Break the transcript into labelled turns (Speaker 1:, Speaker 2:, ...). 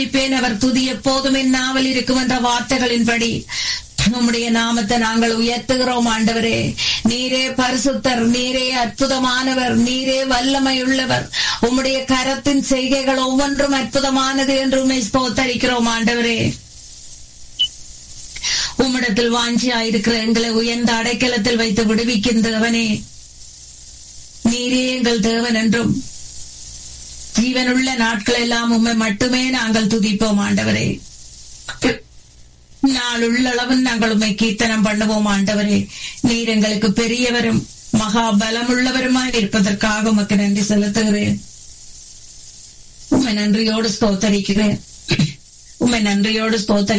Speaker 1: துதிப்பேன் அவர் துதி எப்போதும் என் நாவல் இருக்கும் என்ற வார்த்தைகளின்படி உம்முடைய நாமத்தை நாங்கள் உயர்த்துகிறோம் ஆண்டவரே நீரே பரிசுத்தர் நீரே அற்புதமானவர் நீரே வல்லமையுள்ளவர் உம்முடைய கரத்தின் செய்கைகள் ஒவ்வொன்றும் அற்புதமானது என்று உண்மை ஸ்தோத்தரிக்கிறோம் ஆண்டவரே உம்மிடத்தில் வாஞ்சியாயிருக்கிற எங்களை உயர்ந்த அடைக்கலத்தில் வைத்து விடுவிக்கின்றவனே நீரே எங்கள் தேவன் என்றும் ஜீவனுள்ள நாட்கள் எல்லாம் உண்மை மட்டுமே நாங்கள் துதிப்போம் ஆண்டவரே நாள் உள்ளளவு நாங்கள் உண்மை கீர்த்தனம் பண்ணுவோம் ஆண்டவரே நீர் எங்களுக்கு பெரியவரும் மகா பலமுள்ளவருமாய் இருப்பதற்காக உமக்கு நன்றி செலுத்துகிறேன் உண்மை நன்றியோடு ஸ்தோத்தரிக்கிறேன் உண்மை நன்றியோடு ஸ்தோத்தரி